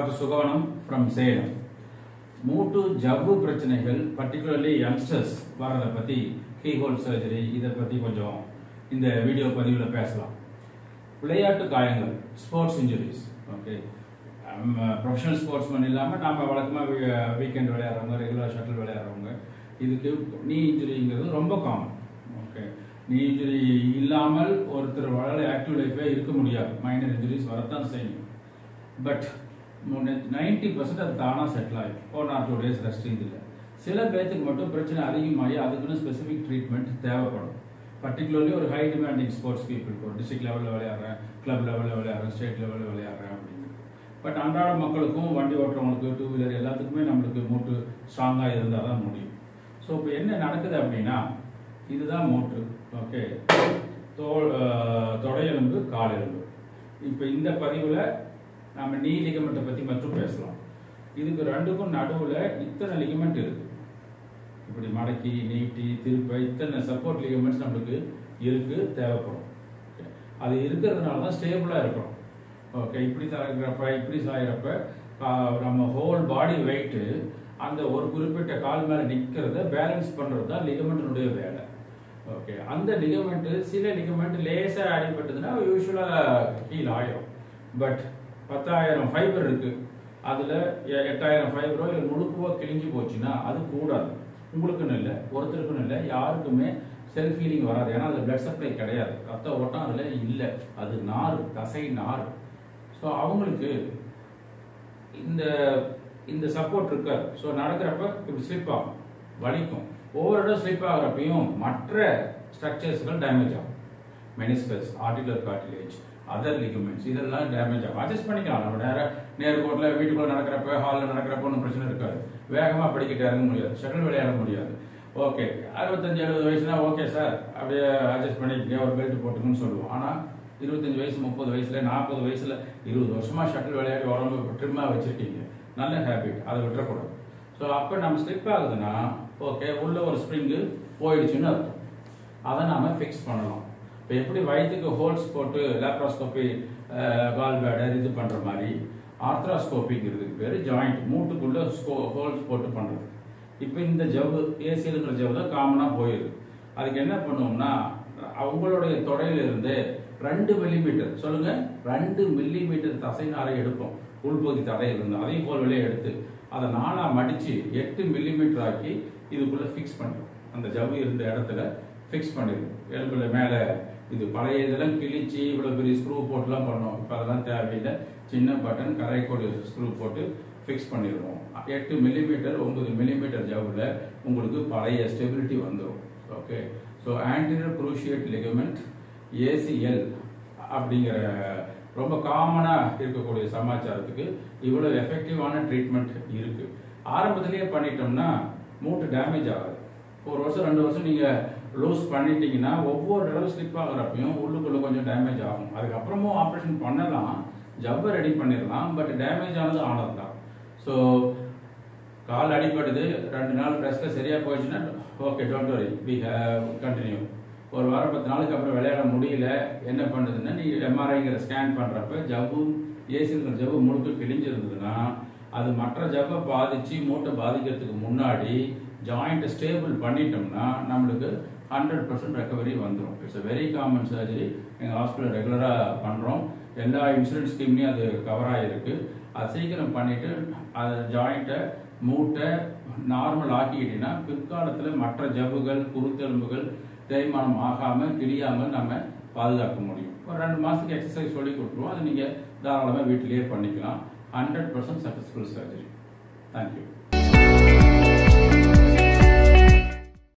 Doctor Sukavanam from Salem மூட்டு ஜவ்வு பிரச்சனைகள் பர்டிகுலர்லி யங்ஸ்டர்ஸ் வர்றதை பற்றி கீஹோல் சர்ஜரி இதை பற்றி கொஞ்சம் இந்த வீடியோ பதிவில் பேசலாம் விளையாட்டு காயங்கள் sports injuries okay professional sportsman இல்லாமல் நாம் வழக்கமாக வீக்கெண்ட் விளையாடுறவங்க ரெகுலர் ஷட்டில் விளையாடுறவங்க இதுக்கு நீ இன்ஜுரிங்கிறது ரொம்ப காமன் ஓகே நீ இன்ஜுரி இல்லாமல் ஒருத்தர் வாழ ஆக்டிவ் லைஃபே இருக்க முடியாது மைனர் இன்ஜுரிஸ் வரத்தான் செய்யும் பட் நைன்டி பர்சன்ட் அது தானாக செட்டில் ஆகிடும் one or two days rest இல்லை சில பேர்த்துக்கு மட்டும் பிரச்சனை அதிகமாகி அதுக்குன்னு ஸ்பெசிஃபிக் ட்ரீட்மெண்ட் தேவைப்படும் பர்டிகுலர்லி ஒரு ஹை டிமாண்டிங் ஸ்போர்ட்ஸ் பீப்புள் ஒரு டிஸ்ட்ரிக்ட் லெவலில் விளையாடுறேன் கிளப் லெவலில் விளையாடுறேன் ஸ்டேட் லெவலில் விளையாடுறேன் அப்படிங்கிறது பட் அன்றாட மக்களுக்கும் வண்டி ஓட்டுறவங்களுக்கு டூ வீலர் எல்லாத்துக்குமே நம்மளுக்கு மூட்டு ஸ்ட்ராங்காக இருந்தால் தான் முடியும் ஸோ இப்போ என்ன நடக்குது அப்படின்னா இதுதான் மூட்டு ஓகே தோல் அஹ், தொடையெலும்பு காலெலும்பு இப்போ இந்த பதிவில் நம்ம நீ லிகமெண்ட்டை பற்றி மட்டும் பேசலாம் இதுக்கு ரெண்டுக்கும் நடுவில் இத்தனை லிகமெண்ட் இருக்கு இப்படி மடக்கி நீட்டி திருப்ப இத்தனை சப்போர்ட் லிகமெண்ட்ஸ் நம்மளுக்கு இருக்கு தேவைப்படும் Okay. அது இருக்கிறதுனால தான் ஸ்டேபிளாக இருக்கணும் ஓகே இப்படி சாகிறப்ப இப்படி சாகிறப்ப ஆஹ், நம்ம ஹோல் பாடி வெயிட்டு அந்த ஒரு குறிப்பிட்ட கால் மேலே நிற்கிறத பேலன்ஸ் பண்ணுறது தான் லிகமெண்ட்டினுடைய வேலை ஓகே அந்த லிகமெண்ட் சில லிகமெண்ட் லேசாக அடிபட்டதுன்னா யூஸ்வலாக கீழே ஆயிரும் பட் பத்தாயிரம் ஃபைபர் இருக்கு அதில் எட்டாயிரம் ஃபைபரோ இல்லை முழுக்குவோ கிழிஞ்சு போச்சுன்னா அது கூடாது உங்களுக்குன்னு இல்லை ஒருத்தருக்குன்னு இல்லை யாருக்குமே செல்ஃப் ஹீலிங் வராது ஏன்னா அது பிளட் சப்ளை கிடையாது ரத்த ஓட்டம் அதில் இல்லை அது நார் தசை நார் ஸோ அவங்களுக்கு இந்த இந்த சப்போர்ட் இருக்காது ஸோ நடக்கிறப்ப இப்படி ஸ்லிப் ஆகும் வலிக்கும் ஒவ்வொரு இடம் ஸ்லிப் ஆகிறப்பையும் மற்ற ஸ்ட்ரக்சர்ஸ்கள் டேமேஜ் ஆகும் meniscus articular cartilage other ligaments இதெல்லாம் டேமேஜ் ஆகும் அட்ஜஸ்ட் பண்ணிக்கலாம் நம்ம நேர நேர்கோட்டில் வீட்டுக்குள்ள நடக்கிறப்ப ஹாலில் நடக்கிறப்ப ஒன்றும் பிரச்சனை இருக்காது வேகமாக படிக்கிட்டு இறங்க முடியாது ஷட்டில் விளையாட முடியாது ஓகே அறுபத்தஞ்சு எழுபது வயசுனா ஓகே சார் அப்படியே அட்ஜஸ்ட் பண்ணிக்க ஒரு பெல்ட் போட்டுக்கணும்னு சொல்லுவோம் ஆனால் இருபத்தஞ்சு வயசு முப்பது வயசுல நாற்பது வயசுல இருபது வருஷமா ஷட்டில் விளையாடி உடம்பு ட்ரிம்மாக வச்சிருக்கீங்க நல்ல ஹேபிட் அதை விட்டுறக்கூடாது ஸோ அப்போ நம்ம ஸ்லிப் ஆகுதுன்னா ஓகே உள்ள ஒரு ஸ்ப்ரிங்கு போயிடுச்சுன்னு அர்த்தம் அதை நாம ஃபிக்ஸ் பண்ணலாம் இப்போ எப்படி வயிற்றுக்கு ஹோல்ஸ் போட்டு லேப்ராஸ்கோபி கால் பேடர் இது பண்ணுற மாதிரி ஆர்த்ராஸ்கோபிங்கிறதுக்கு பேர் ஜாயிண்ட் மூட்டுக்குள்ள ஹோல்ஸ் போட்டு பண்ணுறது இப்போ இந்த ஜவ்வு ஏசியலுங்கிற ஜவ்வு தான் காமனாக போயிடுது அதுக்கு என்ன பண்ணுவோம்னா அவங்களுடைய தொடையிலிருந்து ரெண்டு மில்லிமீட்டர் சொல்லுங்க ரெண்டு மில்லிமீட்டர் தசை நாரை எடுப்போம் உள்பகுதி தடையில் இருந்து அதையும் கோல் வழியாக எடுத்து அதை நாலா மடிச்சு எட்டு மில்லிமீட்டர் ஆக்கி இதுக்குள்ள ஃபிக்ஸ் பண்ணிடும் அந்த ஜவ்வு இருந்த இடத்துல ஃபிக்ஸ் பண்ணிடும் எலும்புல மேலே இது பழைய இதெல்லாம் கிழிச்சு இவ்வளோ பெரிய ஸ்க்ரூ போட்டுலாம் பண்ணோம் இப்போ அதெல்லாம் தேவையில்லை சின்ன பட்டன் கரைக்கோடி ஸ்க்ரூ போட்டு ஃபிக்ஸ் பண்ணிடுவோம் எட்டு மில்லிமீட்டர் ஒன்பது மில்லிமீட்டர் ஜவ்வில் உங்களுக்கு பழைய ஸ்டெபிலிட்டி வந்துடும் okay so anterior cruciate ligament ACL அப்படிங்கிற ரொம்ப காமனாக இருக்கக்கூடிய சமாச்சாரத்துக்கு இவ்வளோ எஃபெக்டிவான ட்ரீட்மெண்ட் இருக்கு ஆரம்பத்திலேயே பண்ணிட்டோம்னா மூட்டு டேமேஜ் ஆகாது ஒரு வருஷம் ரெண்டு வருஷம் நீங்கள் லூஸ் பண்ணிட்டீங்கன்னா ஒவ்வொரு தடவை ஸ்லிப் ஆகுறப்பையும் உள்ளுக்குள்ள கொஞ்சம் டேமேஜ் ஆகும் அதுக்கப்புறமும் ஆப்ரேஷன் பண்ணலாம் ஜவ்வை ரெடி பண்ணிடலாம் பட் டேமேஜ் ஆனது ஆனது தான் ஸோ கால் அடிபடுது ரெண்டு நாள் ரெஸ்ட்ல சரியா போயிடுச்சுன்னா okay don't worry we continue ஒரு வாரம் பத்து நாளுக்கு அப்புறம் விளையாட முடியல என்ன பண்ணுதுன்னா நீ எம்ஆர்ஐங்கிற ஸ்கேன் பண்றப்ப ஜவ்வு ஏசிங்கிற ஜவ்வு முழுக்க கிழிஞ்சிருந்ததுன்னா அது மற்ற ஜவ்வை பாதிச்சு மூட்டை பாதிக்கிறதுக்கு முன்னாடி ஜாயிண்ட் ஸ்டேபிள் பண்ணிட்டோம்னா நம்மளுக்கு ஹண்ட்ரட் பர்சன்ட் ரெக்கவரி வந்துடும் it's a very common surgery எங்கள் ஹாஸ்பிட்டல் ரெகுலராக பண்ணுறோம் எல்லா இன்சூரன்ஸ் ஸ்கீம்லேயும் அது கவர் ஆகிருக்கு அது சீக்கிரம் பண்ணிட்டு அது ஜாயிண்ட்டை மூட்டை நார்மல் ஆக்கிக்கிட்டீங்கன்னா பிற்காலத்தில் மற்ற ஜவ்வுகள் குருத்தெலும்புகள் தேய்மானம் ஆகாமல் கிழியாமல் நம்ம பாதுகாக்க முடியும் ஒரு ரெண்டு மாதத்துக்கு எக்ஸசைஸ் சொல்லி கொடுத்துருவோம் அதை நீங்கள் தாராளமாக வீட்டிலேயே பண்ணிக்கலாம் hundred percent successful surgery thank you